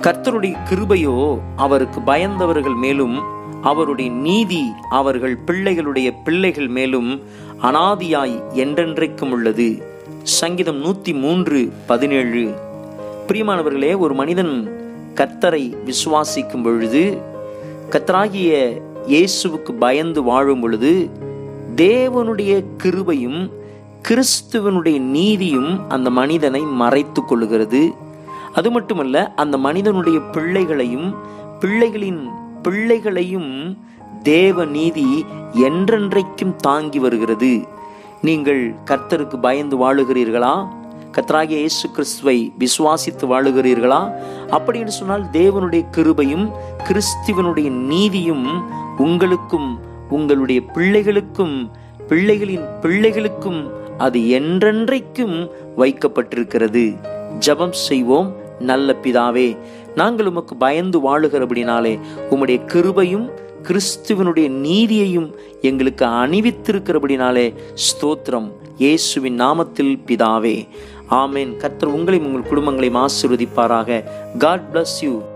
கர்த்தருடைய கிருபையோ அவருக்கு பயந்தவர்கள் மேலும் அவருடைய நீதி அவர்கள் பிள்ளைகளுடைய பிள்ளைகள் மேலும் அனாதியாய் என்றென்றைக்கும் உள்ளது சங்கீதம் நூத்தி மூன்று பதினேழு பிரியமானவர்களே ஒரு மனிதன் கர்த்தரை விசுவாசிக்கும் பொழுது கர்த்தராகிய இயேசுவுக்கு பயந்து வாழும் பொழுது தேவனுடைய கிருபையும் கிறிஸ்துவனுடைய நீதியும் அந்த மனிதனை மறைத்து கொள்ளுகிறது அது மட்டுமல்ல அந்த மனிதனுடைய பிள்ளைகளையும் பிள்ளைகளின் பிள்ளைகளையும் தேவ நீதி என்றென்றைக்கும் தாங்கி வருகிறது நீங்கள் கர்த்தருக்கு பயந்து வாழுகிறீர்களா கர்த்தராகிய இயேசு கிறிஸ்துவை விசுவாசித்து வாழுகிறீர்களா அப்படின்னு சொன்னால் தேவனுடைய கிருபையும் கிறிஸ்துவனுடைய நீதியும் உங்களுக்கும் உங்களுடைய பிள்ளைகளுக்கும் பிள்ளைகளின் பிள்ளைகளுக்கும் அது என்றென்றைக்கும் வைக்கப்பட்டிருக்கிறது ஜெபம் செய்வோம் நல்ல பிதாவே நாங்கள் உமக்கு பயந்து வாழுகிறபடினாலே உம்முடைய கிருபையும் கிறிஸ்துவனுடைய நீதியையும் எங்களுக்கு அணிவித்திருக்கிறபடினாலே ஸ்தோத்திரம் இயேசுவின் நாமத்தில் பிதாவே ஆமேன் கர்த்தர் உங்களையும் உங்கள் குடும்பங்களையும் ஆசீர்வதிப்பாராக காட் bless யூ